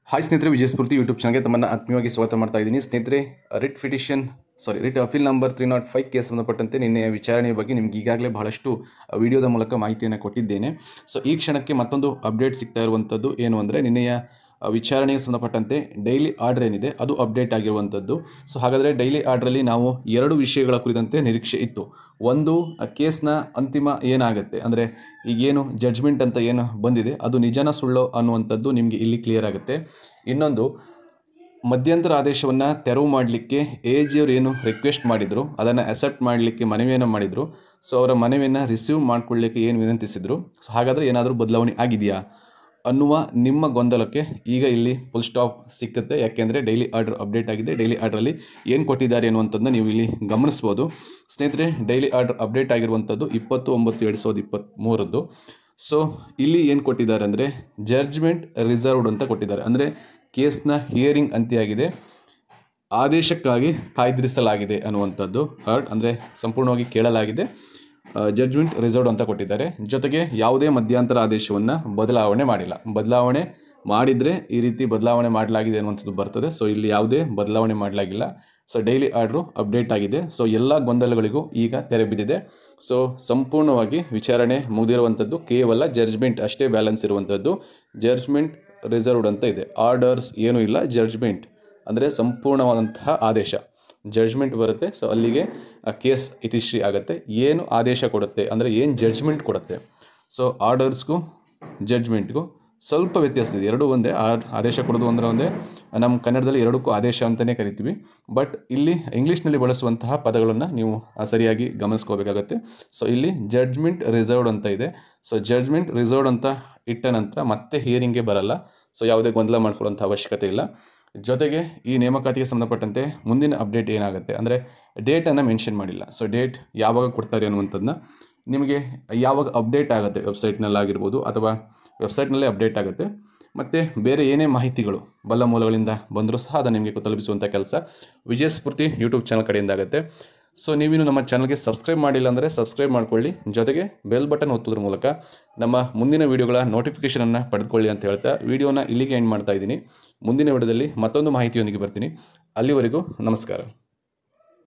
hi ಸ್ನೇಹಿತರೆ ವಿಜಯ ಸ್ಫೂರ್ತಿ YouTube ಚಾನಲ್ಗೆ ತಮ್ಮನ್ನು ಆತ್ಮೀಯವಾಗಿ ಸ್ವಾಗತ ಮಾಡ್ತಾ ಇದ್ದೀನಿ ಸ್ನೇಹಿತರೆ writ petition sorry writ appeal number three nought five case ಸಂಬಂಧಪಟ್ಟಂತೆ ನಿನ್ನೆಯ ವಿಚಾರಣೆಯ ಬಗ್ಗೆ ನಿಮ್ಗೆ ಈಗಾಗಲೇ ಬಹಳಷ್ಟು ವಿಡಿಯೋದ ಮೂಲಕ ಮಾಹಿತಿಯನ್ನು ಕೊಟ್ಟಿದ್ದೇನೆ ಸೊ ಈ ಕ್ಷಣಕ್ಕೆ ಮತ್ತೊಂದು ಅಪ್ಡೇಟ್ ಸಿಗ್ತಾ ಇರುವಂಥದ್ದು ಏನು ಅಂದರೆ ನಿನ್ನೆಯ ಆ, ವಿಚಾರಣೆಗೆ ಸಂಬಂಧಪಟ್ಟಂತೆ ಡೈಲಿ ಆರ್ಡರ್ ಏನಿದೆ ಅದು ಅಪ್ಡೇಟ್ ಆಗಿರುವಂಥದ್ದು ಸೊ ಹಾಗಾದರೆ ಡೈಲಿ ಆರ್ಡ್ರಲ್ಲಿ ನಾವು ಎರಡು ವಿಷಯಗಳ ಕುರಿತಂತೆ ನಿರೀಕ್ಷೆ ಇತ್ತು ಒಂದು ಆ ಕೇಸ್ನ ಅಂತಿಮ ಏನಾಗುತ್ತೆ ಅಂದರೆ ಈಗೇನು ಜಡ್ಜ್ಮೆಂಟ್ ಅಂತ ಏನು ಬಂದಿದೆ ಅದು ನಿಜನ ಸುಳ್ಳು ಅನ್ನುವಂಥದ್ದು ನಿಮಗೆ ಇಲ್ಲಿ ಕ್ಲಿಯರ್ ಆಗುತ್ತೆ ಇನ್ನೊಂದು ಮಧ್ಯಂತರ ಆದೇಶವನ್ನು ತೆರವು ಮಾಡಲಿಕ್ಕೆ ಎ ಜಿಯವರು ಏನು ರಿಕ್ವೆಸ್ಟ್ ಮಾಡಿದರು ಅದನ್ನು ಅಕ್ಸೆಪ್ಟ್ ಮಾಡಲಿಕ್ಕೆ ಮನವಿಯನ್ನು ಮಾಡಿದರು ಸೊ ಅವರ ಮನವಿಯನ್ನು ರಿಸೀವ್ ಮಾಡ್ಕೊಳ್ಳಿಕ್ಕೆ ಏನು ವಿನಂತಿಸಿದರು ಸೊ ಹಾಗಾದರೆ ಏನಾದರೂ ಬದಲಾವಣೆ ಆಗಿದೆಯಾ ಅನ್ನುವ ನಿಮ್ಮ ಗೊಂದಲಕ್ಕೆ ಈಗ ಇಲ್ಲಿ ಫುಲ್ ಸ್ಟಾಪ್ ಸಿಕ್ಕುತ್ತೆ ಯಾಕೆಂದರೆ ಡೈಲಿ ಆರ್ಡರ್ ಅಪ್ಡೇಟ್ ಆಗಿದೆ ಡೈಲಿ ಆರ್ಡ್ರಲ್ಲಿ ಏನು ಕೊಟ್ಟಿದ್ದಾರೆ ಅನ್ನುವಂಥದ್ದನ್ನ ನೀವು ಇಲ್ಲಿ ಗಮನಿಸ್ಬೋದು ಸ್ನೇಹಿತರೆ ಡೈಲಿ ಆರ್ಡರ್ ಅಪ್ಡೇಟ್ ಆಗಿರುವಂಥದ್ದು ಇಪ್ಪತ್ತು ಒಂಬತ್ತು ಎರಡು ಸಾವಿರದ ಇಪ್ಪತ್ತ್ಮೂರದ್ದು ಸೊ ಇಲ್ಲಿ ಏನು ಕೊಟ್ಟಿದ್ದಾರೆ ಅಂದರೆ ಜಡ್ಜ್ಮೆಂಟ್ ರಿಸರ್ವ್ಡ್ ಅಂತ ಕೊಟ್ಟಿದ್ದಾರೆ ಅಂದರೆ ಕೇಸ್ನ ಹಿಯರಿಂಗ್ ಅಂತ್ಯಾಗಿದೆ ಆದೇಶಕ್ಕಾಗಿ ಕಾಯ್ದಿರಿಸಲಾಗಿದೆ ಅನ್ನುವಂಥದ್ದು ಹರ್ಡ್ ಅಂದರೆ ಸಂಪೂರ್ಣವಾಗಿ ಕೇಳಲಾಗಿದೆ ಜಡ್ಜ್ಮೆಂಟ್ ರಿಸರ್ವ್ಡ್ ಅಂತ ಕೊಟ್ಟಿದ್ದಾರೆ ಜೊತೆಗೆ ಯಾವುದೇ ಮಧ್ಯಂತರ ಆದೇಶವನ್ನು ಬದಲಾವಣೆ ಮಾಡಿಲ್ಲ ಬದಲಾವಣೆ ಮಾಡಿದರೆ ಈ ರೀತಿ ಬದಲಾವಣೆ ಮಾಡಲಾಗಿದೆ ಅನ್ನುವಂಥದ್ದು ಬರ್ತದೆ ಸೊ ಇಲ್ಲಿ ಯಾವುದೇ ಬದಲಾವಣೆ ಮಾಡಲಾಗಿಲ್ಲ ಸೊ ಡೈಲಿ ಆರ್ಡ್ರು ಅಪ್ಡೇಟ್ ಆಗಿದೆ ಸೊ ಎಲ್ಲ ಗೊಂದಲಗಳಿಗೂ ಈಗ ತೆರೆ ಬಿದ್ದಿದೆ ಸೊ ಸಂಪೂರ್ಣವಾಗಿ ವಿಚಾರಣೆ ಮುಗಿದಿರುವಂಥದ್ದು ಕೇವಲ ಜಡ್ಜ್ಮೆಂಟ್ ಅಷ್ಟೇ ಬ್ಯಾಲೆನ್ಸ್ ಇರುವಂಥದ್ದು ಜಡ್ಜ್ಮೆಂಟ್ ರಿಸರ್ವ್ಡ್ ಅಂತ ಇದೆ ಆರ್ಡರ್ಸ್ ಏನೂ ಇಲ್ಲ ಜಡ್ಜ್ಮೆಂಟ್ ಅಂದರೆ ಸಂಪೂರ್ಣವಾದಂತಹ ಆದೇಶ ಜಡ್ಜ್ಮೆಂಟ್ ಬರುತ್ತೆ ಸೊ ಅಲ್ಲಿಗೆ ಆ ಕೇಸ್ ಇತಿಶ್ರೀ ಆಗುತ್ತೆ ಏನು ಆದೇಶ ಕೊಡುತ್ತೆ ಅಂದರೆ ಏನು ಜಡ್ಜ್ಮೆಂಟ್ ಕೊಡುತ್ತೆ ಸೊ ಆರ್ಡರ್ಸ್ಗೂ ಜಡ್ಜ್ಮೆಂಟ್ಗೂ ಸ್ವಲ್ಪ ವ್ಯತ್ಯಾಸ ಇದೆ ಎರಡೂ ಒಂದೇ ಆ- ಆದೇಶ ಕೊಡೋದು ಅಂದರೆ ಒಂದೇ ನಮ್ಮ ಕನ್ನಡದಲ್ಲಿ ಎರಡಕ್ಕೂ ಆದೇಶ ಅಂತಲೇ ಕರಿತೀವಿ ಬಟ್ ಇಲ್ಲಿ ಇಂಗ್ಲೀಷ್ನಲ್ಲಿ ಬಳಸುವಂತಹ ಪದಗಳನ್ನು ನೀವು ಆ, ಸರಿಯಾಗಿ ಗಮನಿಸ್ಕೋಬೇಕಾಗತ್ತೆ ಸೊ ಇಲ್ಲಿ ಜಡ್ಜ್ಮೆಂಟ್ ರಿಸರ್ವ್ಡ್ ಅಂತ ಇದೆ ಸೊ ಜಡ್ಜ್ಮೆಂಟ್ ರಿಸರ್ವ್ಡ್ ಅಂತ ಇಟ್ಟ ನಂತರ ಮತ್ತೆ ಹಿಯರಿಂಗ್ಗೆ ಬರಲ್ಲ ಸೊ ಯಾವುದೇ ಗೊಂದಲ ಮಾಡ್ಕೊಳ್ಳೋಂಥ ಅವಶ್ಯಕತೆ ಇಲ್ಲ ಜೊತೆಗೆ ಈ ನೇಮಕಾತಿಗೆ ಸಂಬಂಧಪಟ್ಟಂತೆ ಮುಂದಿನ ಅಪ್ಡೇಟ್ ಏನಾಗುತ್ತೆ ಅಂದರೆ ಡೇಟನ್ನು ಮೆನ್ಷನ್ ಮಾಡಿಲ್ಲ ಸೊ ಡೇಟ್ ಯಾವಾಗ ಕೊಡ್ತಾರೆ ಅನ್ನುವಂಥದ್ದನ್ನ ನಿಮಗೆ ಯಾವಾಗ ಅಪ್ಡೇಟ್ ಆಗುತ್ತೆ ವೆಬ್ಸೈಟ್ನಲ್ಲಾಗಿರ್ಬೋದು ಅಥವಾ ವೆಬ್ಸೈಟ್ನಲ್ಲೇ ಅಪ್ಡೇಟ್ ಆಗುತ್ತೆ ಮತ್ತು ಬೇರೆ ಏನೇ ಮಾಹಿತಿಗಳು ಬಲ್ಲ ಮೂಲಗಳಿಂದ ಬಂದರೂ ಸಹ ಅದನ್ನು ನಿಮಗೆ ತಲುಪಿಸುವಂಥ ಕೆಲಸ ವಿಜಯ ಸ್ಫೂರ್ತಿ ಯೂಟ್ಯೂಬ್ ಚಾನಲ್ ಕಡೆಯಿಂದ ಆಗುತ್ತೆ ಸೊ ನೀವಿನ್ನು ನಮ್ಮ ಚಾನಲ್ಗೆ ಸಬ್ಸ್ಕ್ರೈಬ್ ಮಾಡಿಲ್ಲ ಅಂದರೆ ಸಬ್ಸ್ಕ್ರೈಬ್ ಮಾಡ್ಕೊಳ್ಳಿ ಜೊತೆಗೆ ಬೆಲ್ ಬಟನ್ ಒತ್ತೋದ್ರ ಮೂಲಕ ನಮ್ಮ ಮುಂದಿನ ವೀಡಿಯೋಗಳ ನೋಟಿಫಿಕೇಷನನ್ನು ಪಡೆದುಕೊಳ್ಳಿ ಅಂತ ಹೇಳ್ತಾ ವಿಡಿಯೋನ ಇಲ್ಲಿಗೆ ಎಂಡ್ ಮಾಡ್ತಾ ಇದ್ದೀನಿ ಮುಂದಿನ ವಿಡಿಯೋದಲ್ಲಿ ಮತ್ತೊಂದು ಮಾಹಿತಿಯೊಂದಿಗೆ ಬರ್ತೀನಿ ಅಲ್ಲಿವರೆಗೂ ನಮಸ್ಕಾರ